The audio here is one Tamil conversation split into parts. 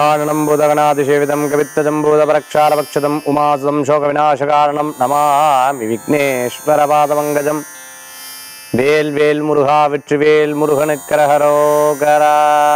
गजाननं भूतगणातिसेवितं कवित्तजम्बूतपरक्षारपक्षतम् उमासुतं शोकविनाशकारणं नमामि विघ्नेश्वरपादमङ्गजम् வேல் வேல் முருகா வெற்றிவேல் முருகனுக்கரகரோகரா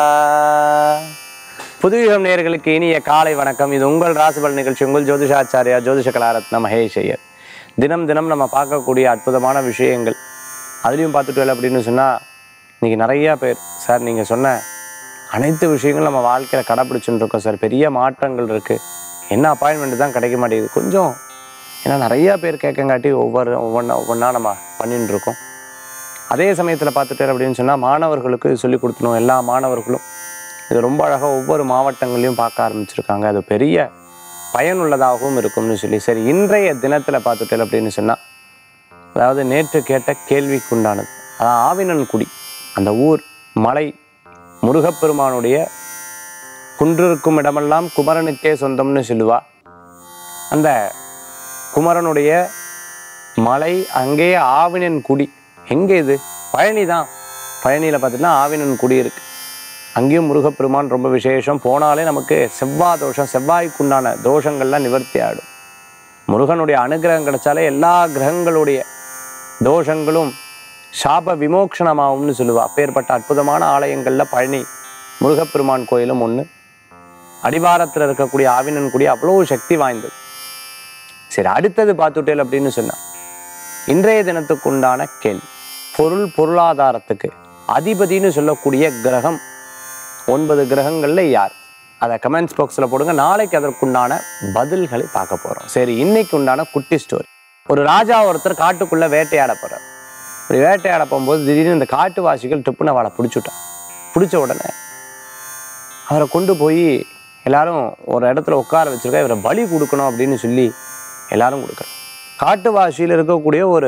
புதுயுகம் நேயர்களுக்கு இனிய காலை வணக்கம் இது உங்கள் ராசிபல் நிகழ்ச்சி உங்கள் ஜோதிஷாச்சாரியா ஜோதிஷ கலாரத்ன மகேஷ் ஐயர் தினம் தினம் நம்ம பார்க்கக்கூடிய அற்புதமான விஷயங்கள் அதுலேயும் பார்த்துட்டு அப்படின்னு சொன்னால் இன்றைக்கி நிறையா பேர் சார் நீங்கள் சொன்ன அனைத்து விஷயங்களும் நம்ம வாழ்க்கையில் கடைப்பிடிச்சுட்டு இருக்கோம் சார் பெரிய மாற்றங்கள் இருக்குது என்ன அப்பாயின்மெண்ட் தான் கிடைக்க மாட்டேங்குது கொஞ்சம் ஏன்னா நிறையா பேர் கேட்கங்காட்டி ஒவ்வொரு ஒவ்வொன்றா ஒவ்வொன்றா நம்ம பண்ணிட்டு இருக்கோம் அதே சமயத்தில் பார்த்துட்டு அப்படின்னு சொன்னால் மாணவர்களுக்கு இது சொல்லிக் கொடுத்தணும் எல்லா மாணவர்களும் இது ரொம்ப அழகாக ஒவ்வொரு மாவட்டங்களையும் பார்க்க ஆரம்பிச்சிருக்காங்க அது பெரிய பயனுள்ளதாகவும் இருக்கும்னு சொல்லி சரி இன்றைய தினத்தில் பார்த்துட்டு அப்படின்னு சொன்னால் அதாவது நேற்று கேட்ட கேள்விக்குண்டானது அதான் ஆவினன்குடி அந்த ஊர் மலை முருகப்பெருமானுடைய குன்றிருக்கும் இடமெல்லாம் குமரனுக்கே சொந்தம்னு சொல்லுவா அந்த குமரனுடைய மலை அங்கேயே ஆவினன் குடி எங்கே இது பழனி தான் பழனியில் பார்த்திங்கன்னா ஆவினன் குடி இருக்கு அங்கேயும் முருகப்பெருமான் ரொம்ப விசேஷம் போனாலே நமக்கு செவ்வாய் தோஷம் செவ்வாய்க்குண்டான தோஷங்கள்லாம் நிவர்த்தி ஆகிடும் முருகனுடைய அனுகிரகம் கிடைச்சாலே எல்லா கிரகங்களுடைய தோஷங்களும் சாப விமோக்ஷணமாகும்னு சொல்லுவா அப்பேற்பட்ட அற்புதமான ஆலயங்களில் பழனி முருகப்பெருமான் கோயிலும் ஒன்று அடிவாரத்தில் இருக்கக்கூடிய ஆவினன் குடி அவ்வளோ சக்தி வாய்ந்தது சரி அடுத்தது பார்த்துட்டேல் அப்படின்னு சொன்னா இன்றைய தினத்துக்குண்டான கேள்வி பொருள் பொருளாதாரத்துக்கு அதிபதினு சொல்லக்கூடிய கிரகம் ஒன்பது கிரகங்கள்ல யார் அதை கமெண்ட்ஸ் பாக்ஸில் போடுங்க நாளைக்கு அதற்குண்டான பதில்களை பார்க்க போறோம் சரி இன்னைக்கு உண்டான குட்டி ஸ்டோரி ஒரு ராஜா ஒருத்தர் காட்டுக்குள்ள வேட்டையாட போறார் இப்படி வேட்டையாட போகும்போது திடீர்னு இந்த காட்டுவாசிகள் டுப்புன்னு அவளை பிடிச்சுட்டான் பிடிச்ச உடனே அவரை கொண்டு போய் எல்லாரும் ஒரு இடத்துல உட்கார வச்சிருக்கா இவரை பலி கொடுக்கணும் அப்படின்னு சொல்லி எல்லாரும் கொடுக்குறாங்க காட்டுவாசியில் இருக்கக்கூடிய ஒரு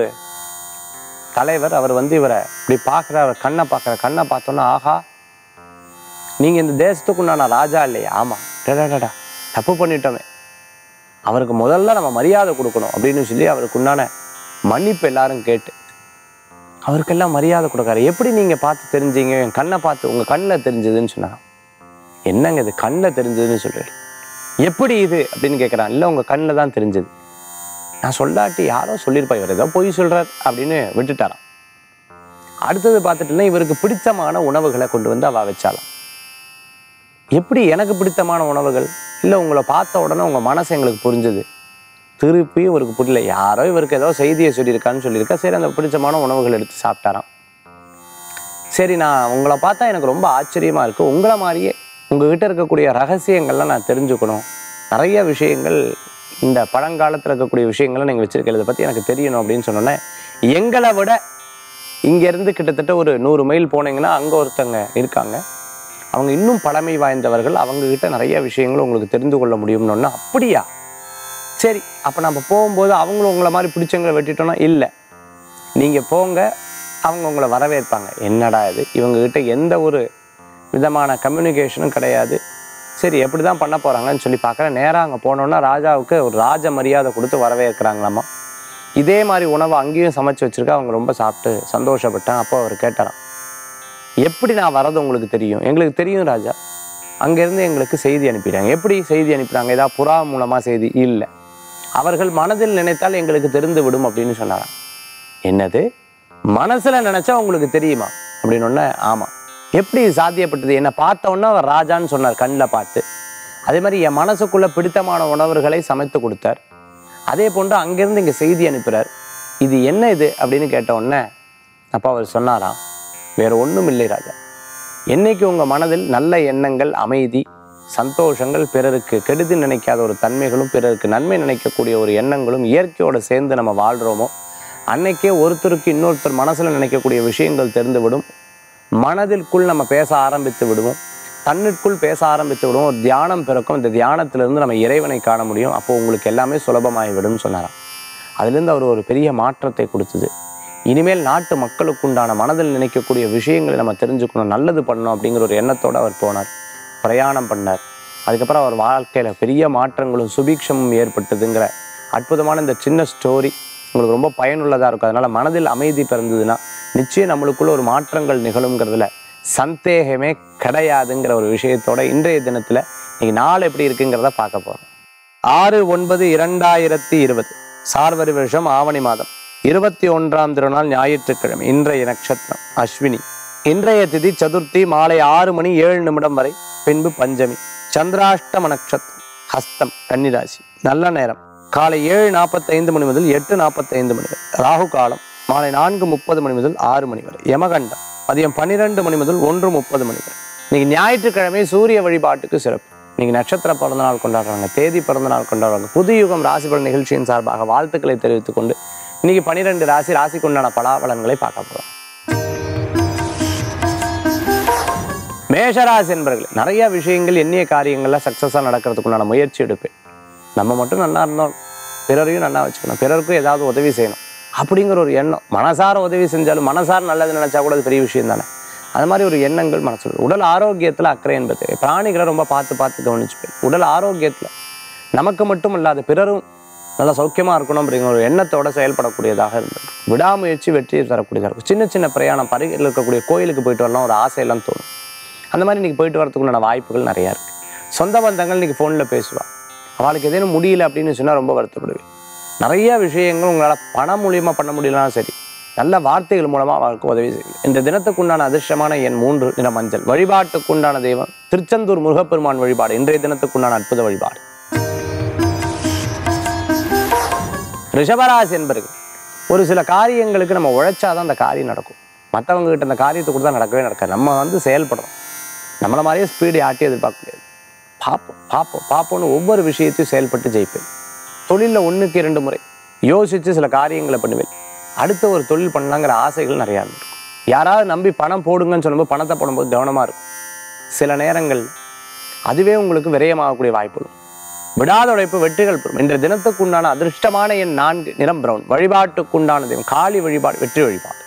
தலைவர் அவர் வந்து இவரை இப்படி பார்க்குற அவர் கண்ணை பார்க்குற கண்ணை பார்த்தோன்னா ஆஹா நீங்கள் இந்த தேசத்துக்கு உண்டான ராஜா இல்லையா ஆமாம் டடா தப்பு பண்ணிட்டோமே அவருக்கு முதல்ல நம்ம மரியாதை கொடுக்கணும் அப்படின்னு சொல்லி அவருக்கு உண்டான மன்னிப்பு எல்லாரும் கேட்டு அவருக்கெல்லாம் மரியாதை கொடுக்காரு எப்படி நீங்கள் பார்த்து தெரிஞ்சீங்க என் கண்ணை பார்த்து உங்கள் கண்ணில் தெரிஞ்சதுன்னு சொன்னாங்க என்னங்க இது கண்ணில் தெரிஞ்சதுன்னு சொல்கிறேன் எப்படி இது அப்படின்னு கேட்குறான் இல்லை உங்கள் கண்ணில் தான் தெரிஞ்சது நான் சொல்லாட்டி யாரோ சொல்லியிருப்பா இவர் ஏதோ பொய் சொல்றார் அப்படின்னு விட்டுட்டாராம் அடுத்தது பார்த்துட்டுனா இவருக்கு பிடித்தமான உணவுகளை கொண்டு வந்து அவ வச்சாலாம் எப்படி எனக்கு பிடித்தமான உணவுகள் இல்லை உங்களை பார்த்த உடனே உங்கள் மனசு எங்களுக்கு புரிஞ்சுது திருப்பி இவருக்கு புரியல யாரோ இவருக்கு ஏதோ செய்தியை சொல்லியிருக்கான்னு சொல்லியிருக்கா சரி அந்த பிடிச்சமான உணவுகள் எடுத்து சாப்பிட்டாராம் சரி நான் உங்களை பார்த்தா எனக்கு ரொம்ப ஆச்சரியமா இருக்கு உங்களை மாதிரியே உங்ககிட்ட இருக்கக்கூடிய ரகசியங்கள்லாம் நான் தெரிஞ்சுக்கணும் நிறைய விஷயங்கள் இந்த பழங்காலத்தில் இருக்கக்கூடிய விஷயங்களை நீங்கள் வச்சிருக்கீங்க இதை பற்றி எனக்கு தெரியணும் அப்படின்னு சொன்னோன்னே எங்களை விட இங்கேருந்து கிட்டத்தட்ட ஒரு நூறு மைல் போனீங்கன்னா அங்கே ஒருத்தங்க இருக்காங்க அவங்க இன்னும் பழமை வாய்ந்தவர்கள் அவங்கக்கிட்ட நிறைய விஷயங்கள் உங்களுக்கு தெரிந்து கொள்ள முடியும்னு அப்படியா சரி அப்போ நம்ம போகும்போது அவங்களும் உங்களை மாதிரி பிடிச்சவங்களை வெட்டிட்டோம்னா இல்லை நீங்கள் போங்க அவங்க உங்களை வரவேற்பாங்க என்னடா இது இவங்ககிட்ட எந்த ஒரு விதமான கம்யூனிகேஷனும் கிடையாது சரி எப்படி தான் பண்ண போகிறாங்கன்னு சொல்லி பார்க்குறேன் நேராக அங்கே போனோன்னா ராஜாவுக்கு ஒரு ராஜ மரியாதை கொடுத்து வரவேற்கிறாங்களாமா இதே மாதிரி உணவை அங்கேயும் சமைச்சு வச்சுருக்கா அவங்க ரொம்ப சாப்பிட்டு சந்தோஷப்பட்டேன் அப்போ அவர் கேட்டாராம் எப்படி நான் வரது உங்களுக்கு தெரியும் எங்களுக்கு தெரியும் ராஜா அங்கேருந்து எங்களுக்கு செய்தி அனுப்பிட்டாங்க எப்படி செய்தி அனுப்பினாங்க ஏதாவது புறா மூலமாக செய்தி இல்லை அவர்கள் மனதில் நினைத்தால் எங்களுக்கு தெரிந்து விடும் அப்படின்னு சொன்னாராம் என்னது மனசுல நினைச்சா உங்களுக்கு தெரியுமா அப்படின்னு ஒன்று ஆமாம் எப்படி இது சாத்தியப்பட்டது என்னை பார்த்த உடனே அவர் ராஜான்னு சொன்னார் கண்ணில் பார்த்து அதே மாதிரி என் மனசுக்குள்ள பிடித்தமான உணவுகளை சமைத்து கொடுத்தார் அதே போன்று அங்கேருந்து இங்கே செய்தி அனுப்புகிறார் இது என்ன இது அப்படின்னு கேட்ட உடனே அப்போ அவர் சொன்னாராம் வேற ஒன்றும் இல்லை ராஜா என்னைக்கு உங்கள் மனதில் நல்ல எண்ணங்கள் அமைதி சந்தோஷங்கள் பிறருக்கு கெடுதி நினைக்காத ஒரு தன்மைகளும் பிறருக்கு நன்மை நினைக்கக்கூடிய ஒரு எண்ணங்களும் இயற்கையோடு சேர்ந்து நம்ம வாழ்கிறோமோ அன்னைக்கே ஒருத்தருக்கு இன்னொருத்தர் மனசில் நினைக்கக்கூடிய விஷயங்கள் தெரிந்துவிடும் மனதிற்குள் நம்ம பேச ஆரம்பித்து விடுவோம் தன்னிற்குள் பேச ஆரம்பித்து விடுவோம் ஒரு தியானம் பிறக்கும் இந்த தியானத்திலிருந்து நம்ம இறைவனை காண முடியும் அப்போ உங்களுக்கு எல்லாமே சுலபமாகி விடும்னு சொன்னாராம் அதுலேருந்து அவர் ஒரு பெரிய மாற்றத்தை கொடுத்தது இனிமேல் நாட்டு மக்களுக்கு உண்டான மனதில் நினைக்கக்கூடிய விஷயங்களை நம்ம தெரிஞ்சுக்கணும் நல்லது பண்ணணும் அப்படிங்கிற ஒரு எண்ணத்தோடு அவர் போனார் பிரயாணம் பண்ணார் அதுக்கப்புறம் அவர் வாழ்க்கையில் பெரிய மாற்றங்களும் சுபீட்சமும் ஏற்பட்டதுங்கிற அற்புதமான இந்த சின்ன ஸ்டோரி உங்களுக்கு ரொம்ப பயனுள்ளதாக இருக்கும் அதனால் மனதில் அமைதி பிறந்ததுன்னா நிச்சயம் நம்மளுக்குள்ள ஒரு மாற்றங்கள் நிகழுங்கிறதுல சந்தேகமே கிடையாதுங்கிற ஒரு விஷயத்தோட இன்றைய தினத்தில் இன்னைக்கு நாள் எப்படி இருக்குங்கிறத பார்க்க போறோம் ஆறு ஒன்பது இரண்டாயிரத்தி இருபது சார்வரி வருஷம் ஆவணி மாதம் இருபத்தி ஒன்றாம் திருநாள் ஞாயிற்றுக்கிழமை இன்றைய நட்சத்திரம் அஸ்வினி இன்றைய திதி சதுர்த்தி மாலை ஆறு மணி ஏழு நிமிடம் வரை பின்பு பஞ்சமி சந்திராஷ்டம நட்சத்திரம் ஹஸ்தம் கன்னிராசி நல்ல நேரம் காலை ஏழு நாற்பத்தைந்து மணி முதல் எட்டு நாற்பத்தைந்து மணி வரை ராகு காலம் மாலை நான்கு முப்பது மணி முதல் ஆறு மணி வரை யமகண்டம் மதியம் பன்னிரெண்டு மணி முதல் ஒன்று முப்பது மணி வரை இன்னைக்கு ஞாயிற்றுக்கிழமை சூரிய வழிபாட்டுக்கு சிறப்பு இன்னைக்கு நட்சத்திர பிறந்த நாள் கொண்டாடுறாங்க தேதி பிறந்த நாள் கொண்டாடுறாங்க புது யுகம் ராசி பலன் நிகழ்ச்சியின் சார்பாக வாழ்த்துக்களை தெரிவித்துக் கொண்டு இன்னைக்கு பனிரெண்டு ராசி ராசிக்கு உண்டான பலாபலன்களை பார்க்க போறோம் மேஷராசி என்பர்களே நிறைய விஷயங்கள் எண்ணிய காரியங்கள்ல சக்சஸாக நடக்கிறதுக்கு உண்டான முயற்சி எடுப்பேன் நம்ம மட்டும் நல்லா இருந்தோம் பிறரையும் நல்லா வச்சுக்கணும் பிறருக்கும் ஏதாவது உதவி செய்யணும் அப்படிங்கிற ஒரு எண்ணம் மனசார உதவி செஞ்சாலும் மனசார நல்லது நினைச்சா கூட அது பெரிய விஷயம் தானே அது மாதிரி ஒரு எண்ணங்கள் மனசுல இருக்கு. உடல் ஆரோக்கியத்துல அக்கறை என்பது தேவை. பிராணிகளை ரொம்ப பார்த்து பார்த்து கவனிச்சுப்பேன் உடல் ஆரோக்கியத்துல நமக்கு மட்டும் இல்லாத பிறரும் நல்லா சௌக்கியமா இருக்கணும் அப்படிங்கிற ஒரு எண்ணத்தோட செயல்படக்கூடியதாக இருந்தது விடாமுயற்சி வெற்றியை தரக்கூடியதாக இருக்கும் சின்ன சின்ன பிரயாணம் பருகில் இருக்கக்கூடிய கோயிலுக்கு போயிட்டு வரலாம் ஒரு ஆசையெல்லாம் தோணும் அந்த மாதிரி இன்னைக்கு போயிட்டு வரதுக்குண்டான வாய்ப்புகள் நிறையா இருக்கு சொந்த பந்தங்கள் இன்னைக்கு ஃபோனில் பேசுவா அவளுக்கு எதேனும் முடியல அப்படின்னு சொன்னால் ரொம்ப வருத்தப்படுவேன் நிறைய விஷயங்கள் உங்களால் பணம் மூலியமா பண்ண முடியலனாலும் சரி நல்ல வார்த்தைகள் மூலமா அவளுக்கு உதவி செய்யும் இந்த தினத்துக்குண்டான அதிர்ஷ்டமான எண் மூன்று நிற மஞ்சள் வழிபாட்டுக்குண்டான தெய்வம் திருச்செந்தூர் முருகப்பெருமான் வழிபாடு இன்றைய தினத்துக்குண்டான அற்புத வழிபாடு ரிஷபராசி என்பர்கள் ஒரு சில காரியங்களுக்கு நம்ம உழைச்சாதான் அந்த காரியம் நடக்கும் மற்றவங்க கிட்ட அந்த காரியத்தை கொடுத்தா நடக்கவே நடக்காது நம்ம வந்து செயல்படுறோம் நம்மள மாதிரியே ஸ்பீடு ஆட்டி எதிர்பார்க்க முடியாது பார்ப்போம் பார்ப்போம் பார்ப்போம்னு ஒவ்வொரு விஷயத்தையும் செயல்பட்டு ஜெயிப்பேன் தொழிலில் ஒன்றுக்கு இரண்டு முறை யோசித்து சில காரியங்களை பண்ணுவேன் அடுத்த ஒரு தொழில் பண்ணலாங்கிற ஆசைகள் நிறையா இருந்திருக்கும் யாராவது நம்பி பணம் போடுங்கன்னு சொல்லும்போது பணத்தை போடும்போது கவனமாக இருக்கும் சில நேரங்கள் அதுவே உங்களுக்கு விரயமாகக்கூடிய வாய்ப்புகள் விடாத உழைப்பு வெற்றிகள் பெறும் இன்றைய தினத்துக்குண்டான அதிர்ஷ்டமான எண் நான்கு நிறம் பிரவுன் வழிபாட்டுக்குண்டான தெய்வம் காளி வழிபாடு வெற்றி வழிபாடு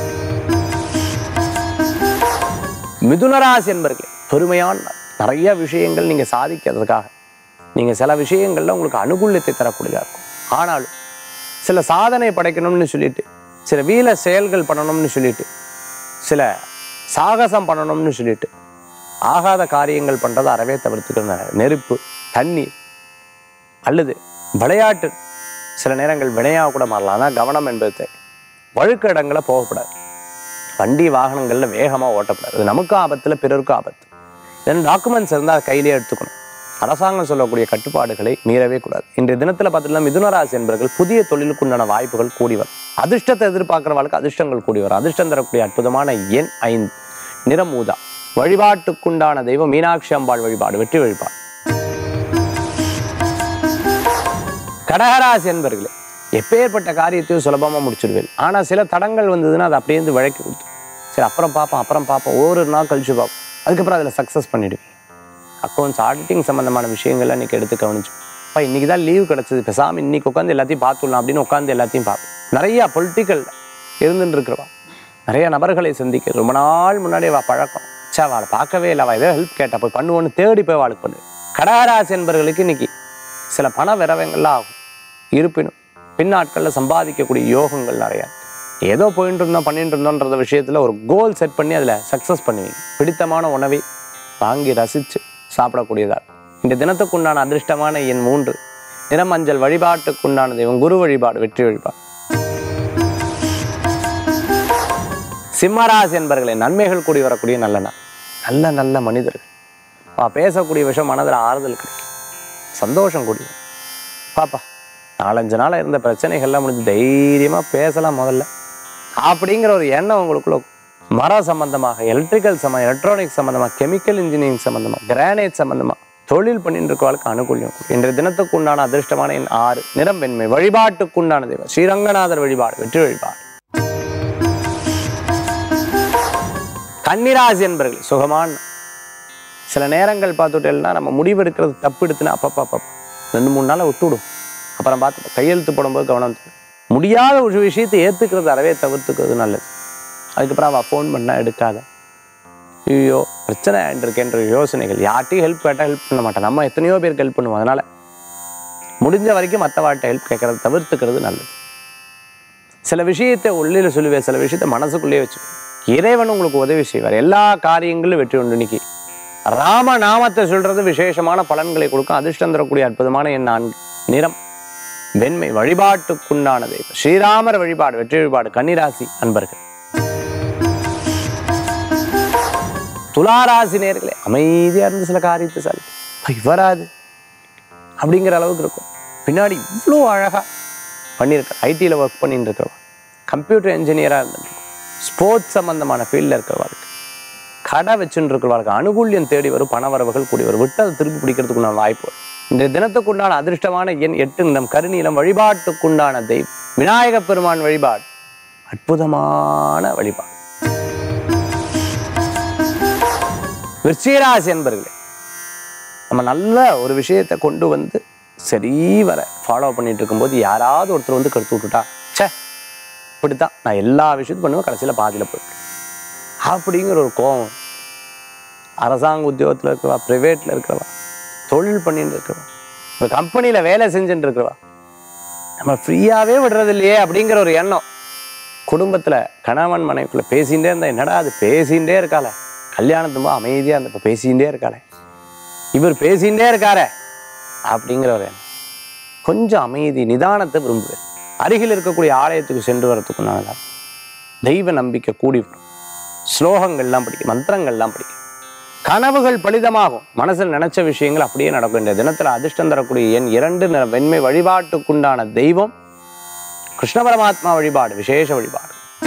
மிதுனராசி என்பர்களே பெருமையான நாள். நிறைய விஷயங்கள் நீங்க சாதிக்கிறதுக்காக நீங்க சில விஷயங்கள்ல உங்களுக்கு அனுகூல்யத்தை தரக்கூடியதா இருக்கும் ஆனாலும் சில சாதனை படைக்கணும்னு சொல்லிட்டு சில வீல செயல்கள் பண்ணணும்னு சொல்லிட்டு சில சாகசம் பண்ணணும்னு சொல்லிட்டு ஆகாத காரியங்கள் பண்றதை அறவே தவிர்த்துக்கிற நெருப்பு தண்ணீர் அல்லது விளையாட்டு சில நேரங்கள் வினையாக கூட மாறலாம் ஆனால் கவனம் என்பது தேவை. வழுக்க இடங்களை போகக்கூடாது வண்டி வாகனங்களில் வேகமாக ஓட்டக்கூடாது அது நமக்கும் ஆபத்தில் பிறருக்கும் ஆபத்து தென் டாக்குமெண்ட்ஸ் இருந்தால் அதை கையிலே எடுத்துக்கணும் அரசாங்கம் சொல்லக்கூடிய கட்டுப்பாடுகளை மீறவே கூடாது இன்றைய தினத்தில் பார்த்தீங்கன்னா மிதுனராசி என்பவர்கள் புதிய தொழிலுக்கு உண்டான வாய்ப்புகள் கூடி வரும் அதிர்ஷ்டத்தை எதிர்பார்க்குறவர்களுக்கு அதிர்ஷ்டங்கள் கூடி வரும் அதிர்ஷ்டம் தரக்கூடிய அற்புதமான எண் ஐந்து நிறம் ஊதா வழிபாட்டுக்குண்டான தெய்வம் மீனாட்சி அம்பாள் வழிபாடு வெற்றி வழிபாடு கடகராசி என்பர்களே எப்பேற்பட்ட காரியத்தையும் சுலபமாக முடிச்சிடுவேன் ஆனால் சில தடங்கள் வந்ததுன்னா அது அப்படியே இருந்து விளக்கி கொடுத்து சரி அப்புறம் பார்ப்போம் அப்புறம் பார்ப்போம் ஒரு நாள் கழிச்சு பார்ப்போம் அதுக்கப்புறம் அதில் சக்ஸஸ் பண்ணிடுவேன் அக்கௌண்ட்ஸ் ஆடிட்டிங் சம்மந்தமான விஷயங்கள்லாம் இன்னைக்கு எடுத்து கவனிச்சு அப்பா இன்னைக்கு தான் லீவ் கிடச்சது பேசாமல் இன்னைக்கு உட்காந்து எல்லாத்தையும் பார்த்துடலாம் அப்படின்னு உட்காந்து எல்லாத்தையும் பார்ப்பேன் நிறையா பொலிட்டிக்கல் இருந்துட்டு இருக்கிறவா நிறைய நபர்களை சந்திக்க ரொம்ப நாள் முன்னாடி அவள் பழக்கம் சே அவளை பார்க்கவே இல்லை அவள் ஏதோ ஹெல்ப் கேட்டா போய் பண்ணுவோன்னு தேடி போய் அவளுக்கு பண்ணு கடகராசி என்பவர்களுக்கு இன்னைக்கு சில பண விரவங்கள்லாம் ஆகும் இருப்பினும் பின்னாட்களில் சம்பாதிக்கக்கூடிய யோகங்கள் நிறையா ஏதோ போயிட்டு இருந்தோம் பண்ணிட்டு இருந்தோன்ற விஷயத்தில் ஒரு கோல் செட் பண்ணி அதில் சக்ஸஸ் பண்ணுவீங்க பிடித்தமான உணவை வாங்கி ரசித்து சாப்பிடக்கூடியதா இந்த தினத்துக்குண்டான அதிர்ஷ்டமான எண் மூன்று நிறமஞ்சள் வழிபாட்டுக்குண்டான தெய்வம் குரு வழிபாடு வெற்றி வழிபாடு சிம்மராசி என்பர்களே நன்மைகள் கூடி வரக்கூடிய நல்ல நாள் நல்ல நல்ல மனிதர்கள் அவ பேசக்கூடிய விஷயம் மனதில் ஆறுதல் கிடைக்கும் சந்தோஷம் கூடி வரும். பாப்பா நாலஞ்சு நாளாக இருந்த பிரச்சனைகள்லாம் முடிஞ்சு தைரியமாக பேசலாம் முதல்ல அப்படிங்கிற ஒரு எண்ணம் உங்களுக்குள்ள மரம் சம்பந்தமாக எலக்ட்ரிக்கல் சம்மந்தம் எலக்ட்ரானிக்ஸ் சம்பந்தமாக கெமிக்கல் இன்ஜினியரிங் சம்பந்தமாக கிரானைட் சம்பந்தமாக தொழில் பண்ணிட்டு இருக்கவளுக்கு அனுகூலியம் கூடும். இன்றைய தினத்துக்கு உண்டான அதிர்ஷ்டமான எண் ஆறு நிறம் வெண்மை வழிபாட்டுக்குண்டான தெய்வம் ஸ்ரீரங்கநாதர் வழிபாடு வெற்றி வழிபாடு கன்னிராசி என்பர்கள் சுகமான நாள். சில நேரங்கள் பார்த்துட்டேன்னா நம்ம முடிவு எடுக்கிறது தப்பு எடுத்துனா அப்பப்பா அப்பப்பா ரெண்டு மூணு நாளை விட்டுவிடும் அப்புறம் பார்த்து கையெழுத்து போடும்போது கவனம் தேவை. முடியாத ஒரு விஷயத்தை ஏற்றுக்கிறது அறவே தவிர்த்துக்கிறது நல்லது அதுக்கப்புறம் அவள் ஃபோன் பண்ணா எடுக்காத ஐயோ பிரச்சனை ஆயிட்டுருக்கேன்ற யோசனைகள் யார்ட்டையும் ஹெல்ப் கேட்டால் ஹெல்ப் பண்ண மாட்டேன் நம்ம எத்தனையோ பேருக்கு ஹெல்ப் பண்ணுவோம் அதனால முடிஞ்ச வரைக்கும் மற்றவாட்ட ஹெல்ப் கேட்கறத தவிர்த்துக்கிறது நல்லது சில விஷயத்தை உள்ளில சொல்லுவேன் சில விஷயத்தை மனசுக்குள்ளேயே வச்சு இறைவன் உங்களுக்கு உதவி செய்வார் எல்லா காரியங்களும் வெற்றி உண்டு இன்னைக்கு ராம நாமத்தை சொல்றது விசேஷமான பலன்களை கொடுக்கும் அதிர்ஷ்டம் தரக்கூடிய அற்புதமான என் நான்கு நிறம் வெண்மை வழிபாட்டுக்குண்டான தெய்வம் ஸ்ரீராமர் வழிபாடு வெற்றி வழிபாடு கன்னிராசி அன்பர்கள் துளாராசி நேர்களே அமைதியா இருந்து சில காரியத்தை சாதிக்கும் வராது அப்படிங்கிற அளவுக்கு இருக்கும் பின்னாடி இவ்வளோ அழகா பண்ணியிருக்க ஐடியில் ஒர்க் பண்ணிட்டு இருக்கிறவா கம்ப்யூட்டர் இன்ஜினியராக இருந்துட்டு ஸ்போர்ட்ஸ் சம்பந்தமான ஃபீல்டில் இருக்கிறவர்களுக்கு கடை வச்சுட்டு இருக்கிறவர்களுக்கு அனுகூல்யம் தேடி வரும் பணவரவுகள் கூடி வரும் விட்டு அதை திருப்பி பிடிக்கிறதுக்குண்டான வாய்ப்பு வரும். இந்த தினத்துக்குண்டான அதிர்ஷ்டமான எண் எட்டு நிறம் கருநீலம் வழிபாட்டுக்குண்டான தெய்வம் விநாயகப் பெருமான் வழிபாடு அற்புதமான வழிபாடு விருச்சிகராசி என்பர்களே நம்ம நல்ல ஒரு விஷயத்தை கொண்டு வந்து சரி வர ஃபாலோ பண்ணிட்டு இருக்கும்போது யாராவது ஒருத்தர் வந்து கருத்து விட்டுட்டா ச்சே இப்படித்தான் நான் எல்லா விஷயத்தையும் பண்ணுவேன் கடைசியில் பாதியில் போயிட்டு அப்படிங்கிற ஒரு கோபம் அரசாங்க உத்தியோகத்தில் இருக்கிறவா ப்ரைவேட்டில் இருக்கிறவா தொழில் பண்ணிட்டு இருக்கிறவா ஒரு கம்பெனியில் வேலை செஞ்சுட்டு இருக்கிறவா நம்ம ஃப்ரீயாகவே விடுறது இல்லையே அப்படிங்கிற ஒரு எண்ணம் குடும்பத்தில் கணவன் மனைவிக்குள்ள பேசிகிட்டே இருந்தா என்னடா அது பேசிகிட்டே இருக்காளே கல்யாணத்தும்போ அமைதியாக இருந்த இப்போ பேசிகிட்டே இருக்காளே இவர் பேசிகிட்டே இருக்காரே அப்படிங்கிற ஒரு எண்ணம் கொஞ்சம் அமைதி நிதானத்தை விரும்புவேன் அருகில் இருக்கக்கூடிய ஆலயத்துக்கு சென்று வரத்துக்கு நான் தெய்வ நம்பிக்கை கூடி வரும் ஸ்லோகங்கள்லாம் படிக்கும் மந்திரங்கள்லாம் படிக்கும் கனவுகள் பலிதமாகும் மனசில் நினைச்ச விஷயங்கள் அப்படியே நடக்கும் இந்த தினத்தில் அதிர்ஷ்டம் தரக்கூடிய எண் இரண்டு நிற வெண்மை வழிபாட்டுக்குண்டான தெய்வம் கிருஷ்ண பரமாத்மா வழிபாடு விசேஷ வழிபாடு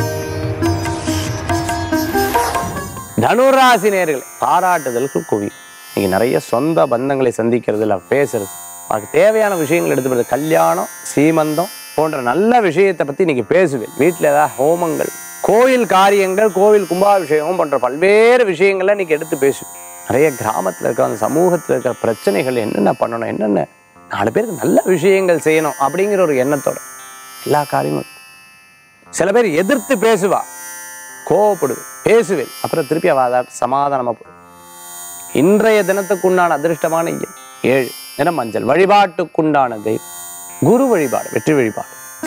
தனுராசி நேர்களே பாராட்டுதலுக்கு குவி நீங்க நிறைய சொந்த பந்தங்களை சந்திக்கிறதுல பேசுறது அதுக்கு தேவையான விஷயங்கள் எடுத்து கல்யாணம் சீமந்தம் போன்ற நல்ல விஷயத்தை பத்தி நீங்க பேசுவேன் வீட்டில் ஏதாவது ஹோமங்கள் கோயில் காரியங்கள் கோவில் கும்பாபிஷேகம் போன்ற பல்வேறு விஷயங்களை நீங்க எடுத்து பேசுவேன் நிறைய கிராமத்தில் இருக்க அந்த சமூகத்தில் இருக்கிற பிரச்சனைகள் என்னென்ன பண்ணணும் என்னென்ன நாலு பேருக்கு நல்ல விஷயங்கள் செய்யணும் அப்படிங்கிற ஒரு எண்ணத்தோட எல்லா காரியமும் சில பேர் எதிர்த்து பேசுவா கோவப்படுது பேசுவேன் அப்புறம் திருப்பி அவ அதை சமாதானமா போடும் இன்றைய தினத்துக்குண்டான அதிர்ஷ்டமான எண் ஏழு நிறம் மஞ்சள் வழிபாட்டுக்குண்டான தெய்வம் குரு வழிபாடு வெற்றி வழிபாடு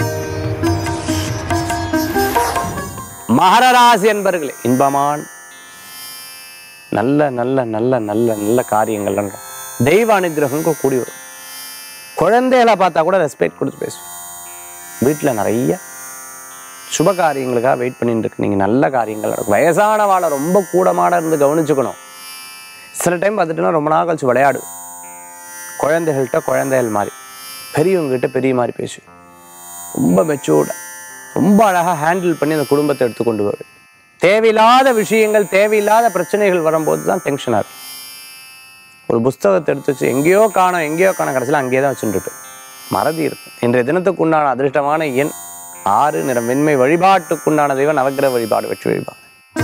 மகர ராசி என்பர்களே இன்பமான் நல்ல நல்ல நல்ல நல்ல நல்ல காரியங்கள் நடக்கும். தெய்வ அனுகிரகம் கூடி வரும் குழந்தைகளை பார்த்தா கூட ரெஸ்பெக்ட் கொடுத்து பேசுவேன் வீட்டில் நிறைய சுப காரியங்களுக்காக வெயிட் பண்ணிட்டு இருக்கு நீங்கள் நல்ல காரியங்கள் நடக்கும் வயசானவாளை ரொம்ப கூடமாட இருந்து கவனிச்சுக்கணும் சில டைம் பார்த்துட்டுனா ரொம்ப நாள் கழிச்சு விளையாடு குழந்தைகள்கிட்ட குழந்தைகள் மாதிரி பெரியவங்ககிட்ட பெரிய மாதிரி பேசுவேன் ரொம்ப மெச்சூர்டாக ரொம்ப அழகாக ஹேண்டில் பண்ணி அந்த குடும்பத்தை எடுத்து கொண்டு வருவேன் தேவையில்லாத விஷயங்கள் தேவையில்லாத பிரச்சனைகள் வரும்போது தான் டென்ஷனாக இருக்கும் ஒரு புஸ்தகத்தை எடுத்து வச்சு எங்கேயோ காணோம் எங்கேயோ காணோம் கடைசியில் அங்கேயே தான் வச்சுட்டு இருப்பேன் மறதி இருக்கும் இன்றைய தினத்துக்கு உண்டான அதிர்ஷ்டமான எண் ஆறு நிறம் வெண்மை வழிபாட்டுக்குண்டான தெய்வம் நவக்கிரக வழிபாடு வெற்றி வழிபாடு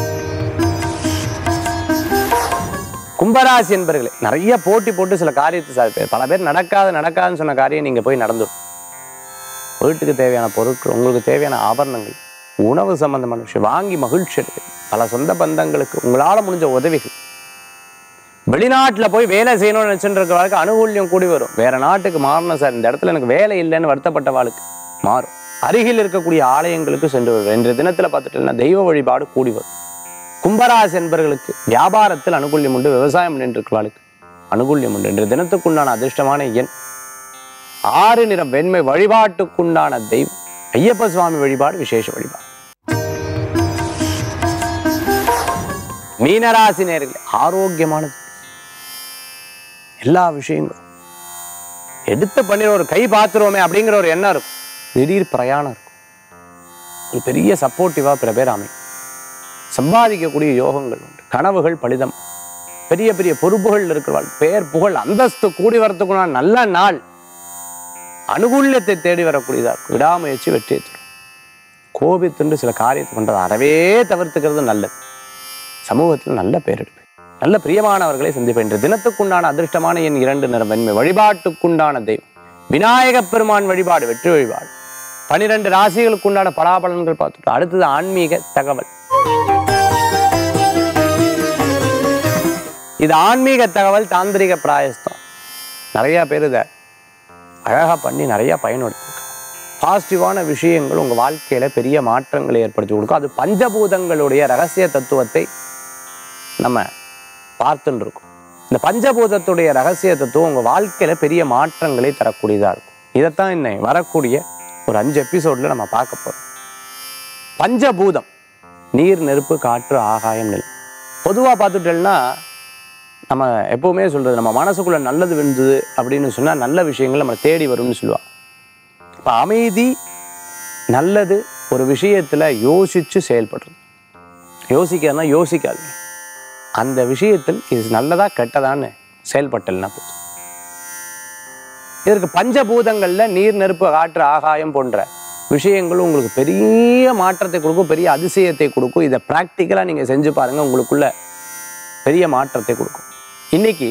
கும்பராசி என்பர்களே நிறைய போட்டி போட்டு சில காரியத்தை சாதிப்பார் பல பேர் நடக்காது நடக்காதுன்னு சொன்ன காரியம் நீங்க போய் நடந்துடும் வீட்டுக்கு தேவையான பொருட்கள் உங்களுக்கு தேவையான ஆபரணங்கள் உணவு சம்பந்தமான விஷயம் வாங்கி மகிழ்ச்சி அடைவீங்க. பல சொந்த பந்தங்களுக்கு உங்களால முடிஞ்ச உதவிகள் வெளிநாட்டுல போய் வேலை செய்யணும்னு நினைச்சுட்டு இருக்க வாழ்க்கை அனுகூல்யம் கூடி வரும் வேற நாட்டுக்கு மாறணும் சார் இந்த இடத்துல எனக்கு வேலை இல்லைன்னு வருத்தப்பட்ட வாழ்க்கை மாறும் அருகில் இருக்கக்கூடிய ஆலயங்களுக்கு சென்று வருவேன் இன்றைய தினத்துல பார்த்துட்டீங்கன்னா தெய்வ வழிபாடு கூடி வரும் கும்பராசி என்பர்களுக்கு வியாபாரத்தில் அனுகூல்யம் உண்டு விவசாயம் பண்ணிட்டு இருக்கிறவர்களுக்கு அனுகூல்யம் உண்டு இன்றைய தினத்துக்குண்டான அதிர்ஷ்டமான எண் ஆறு நிறம் வெண்மை வழிபாட்டுக்குண்டான தெய்வம் ஐயப்ப சுவாமி வழிபாடு விசேஷ வழிபாடு மீனராசி நேர்களே ஆரோக்கியமானது எல்லா விஷயங்களும் எடுத்த பண்ணிற ஒரு கை பார்த்துருவோமே அப்படிங்கிற ஒரு எண்ணம் இருக்கும் திடீர் பிரயாணம் இருக்கும் ஒரு பெரிய சப்போர்ட்டிவா பிற பேர் அமையும் சம்பாதிக்கக்கூடிய யோகங்கள் உண்டு கனவுகள் பலிதம் பெரிய பெரிய பொறுப்புகள் இருக்கிறவாள் பெயர் புகழ் அந்தஸ்து கூடி வரத்துக்குள்ள நல்ல நாள் அனுகூல்யத்தை தேடி வரக்கூடியதா இருக்கும் விடாமுயற்சி வெற்றியை தரும் கோபித்துண்டு சில காரியத்தை பண்றது அறவே தவிர்த்துக்கிறது நல்லது சமூகத்தில் நல்ல பேர் எடுப்பேன் நல்ல பிரியமானவர்களை சந்திப்பேன் இன்று தினத்துக்குண்டான அதிர்ஷ்டமான என் இரண்டு நிறம் வெண்மை வழிபாட்டுக்குண்டான தெய்வம் விநாயகப் பெருமான் வழிபாடு வெற்றி வழிபாடு பனிரெண்டு ராசிகளுக்குண்டான பலாபலன்கள் பார்த்துட்டோம் அடுத்தது ஆன்மீக தகவல் இது ஆன்மீக தகவல் தாந்திரிக பிராயஸ்தம் நிறைய பேர் இதை அழகாக பண்ணி நிறைய பயனெடுத்துருக்காங்க பாசிட்டிவான விஷயங்கள் உங்கள் வாழ்க்கையில் பெரிய மாற்றங்களை ஏற்படுத்தி கொடுக்கும் அது பஞ்சபூதங்களுடைய ரகசிய தத்துவத்தை நம்ம பார்த்துன்னு இருக்கோம் இந்த பஞ்சபூதத்துடைய ரகசிய தத்துவம் உங்கள் வாழ்க்கையில் பெரிய மாற்றங்களை தரக்கூடியதாக இருக்கும் இதைத்தான் இன்னை வரக்கூடிய ஒரு அஞ்சு எபிசோடில் நம்ம பார்க்க போகிறோம் பஞ்சபூதம் நீர் நெருப்பு காற்று ஆகாயம் நிலம் பொதுவாக பார்த்துட்டோம்னா நம்ம எப்பவுமே சொல்கிறது நம்ம மனசுக்குள்ளே நல்லது விழுந்தது அப்படின்னு சொன்னால் நல்ல விஷயங்கள் நம்மளை தேடி வரும்னு சொல்லுவாள் இப்போ அமைதி நல்லது ஒரு விஷயத்தில் யோசித்து செயல்படுறது யோசிக்கிறதுனா யோசிக்காது அந்த விஷயத்தில் இது நல்லதா கெட்டதான்னு செயல்பட்டல்னா போதும் இதற்கு பஞ்சபூதங்களில் நீர் நெருப்பு காற்று ஆகாயம் போன்ற விஷயங்கள் உங்களுக்கு பெரிய மாற்றத்தை கொடுக்கும் பெரிய அதிசயத்தை கொடுக்கும் இதை ப்ராக்டிக்கலாக நீங்கள் செஞ்சு பாருங்கள் உங்களுக்குள்ள பெரிய மாற்றத்தை கொடுக்கும் இன்னைக்கு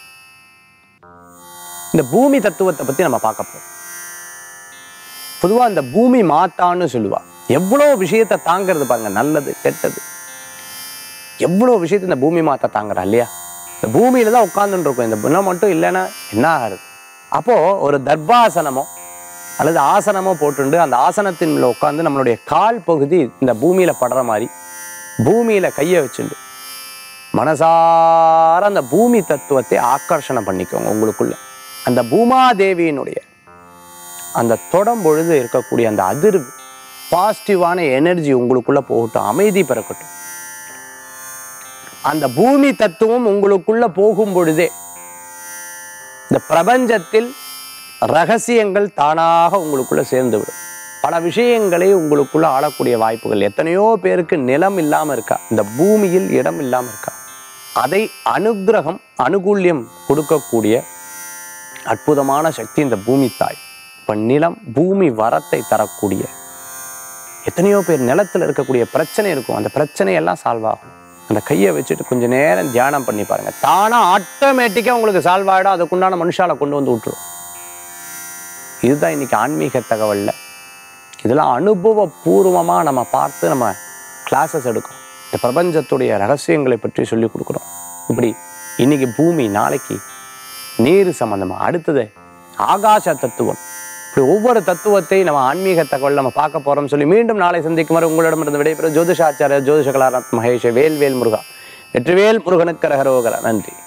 இந்த பூமி தத்துவத்தை பற்றி நம்ம பார்க்க போறோம் பொதுவாக இந்த பூமி மாத்தான்னு சொல்லுவா எவ்வளோ விஷயத்தை தாங்கிறது பாருங்க நல்லது கெட்டது எவ்வளோ விஷயத்தை இந்த பூமி மாத்தா தாங்குறா இல்லையா இந்த பூமியில தான் உட்காந்துட்டு இருக்கும் இந்த குணம் மட்டும் இல்லைன்னா என்ன ஆகுறது அப்போ ஒரு தர்பாசனமோ அல்லது ஆசனமோ போட்டுண்டு அந்த ஆசனத்தின் மேல உட்காந்து நம்மளுடைய கால் பகுதி இந்த பூமியில படுற மாதிரி பூமியில கையை வச்சுண்டு மனசார அந்த பூமி தத்துவத்தை ஆக்கர்ஷணம் பண்ணிக்கோங்க உங்களுக்குள்ள அந்த பூமாதேவியினுடைய அந்த தொடம் பொழுது இருக்கக்கூடிய அந்த அதிர்வு பாசிட்டிவான எனர்ஜி உங்களுக்குள்ள போகட்டும் அமைதி பிறக்கட்டும் அந்த பூமி தத்துவம் உங்களுக்குள்ள போகும் பொழுதே இந்த பிரபஞ்சத்தில் ரகசியங்கள் தானாக உங்களுக்குள்ள சேர்ந்து விடும் பல விஷயங்களை உங்களுக்குள்ள ஆளக்கூடிய வாய்ப்புகள் எத்தனையோ பேருக்கு நிலம் இல்லாம இருக்கா இந்த பூமியில் இடம் இல்லாம இருக்கா அதை அனுக்கிரகம் அனுகூல்யம் கொடுக்கக்கூடிய அற்புதமான சக்தி இந்த பூமி தாய் இப்ப நிலம் பூமி வரத்தை தரக்கூடிய எத்தனையோ பேர் நிலத்துல இருக்கக்கூடிய பிரச்சனை இருக்கும் அந்த பிரச்சனையெல்லாம் சால்வ் ஆகும் அந்த கையை வச்சுட்டு கொஞ்ச நேரம் தியானம் பண்ணி பாருங்க தானா ஆட்டோமேட்டிக்கா உங்களுக்கு சால்வ் ஆகிடும் அதுக்குண்டான மனுஷால கொண்டு வந்து விட்டுரும் இதுதான் இன்னைக்கு ஆன்மீக தகவல்ல இதெல்லாம் அனுபவபூர்வமா நம்ம பார்த்து நம்ம கிளாஸஸ் எடுக்கிறோம் இந்த பிரபஞ்சத்துடைய ரகசியங்களை பற்றி சொல்லி கொடுக்குறோம் இப்படி இன்னைக்கு பூமி நாளைக்கு நீர் சம்பந்தமா அடுத்தது ஆகாச தத்துவம் இப்படி ஒவ்வொரு தத்துவத்தை நம்ம ஆன்மீக தகவல் நம்ம பார்க்க போறோம் சொல்லி மீண்டும் நாளை சந்திக்கும் வரை உங்களிடமிருந்து விடைபெறும் ஜோதிஷாச்சாரிய ஜோதிஷ கலாரத் மகேஷ் வேல்வேல் முருகா வெற்றிவேல் முருகனுக்கு ரகரோகரா நன்றி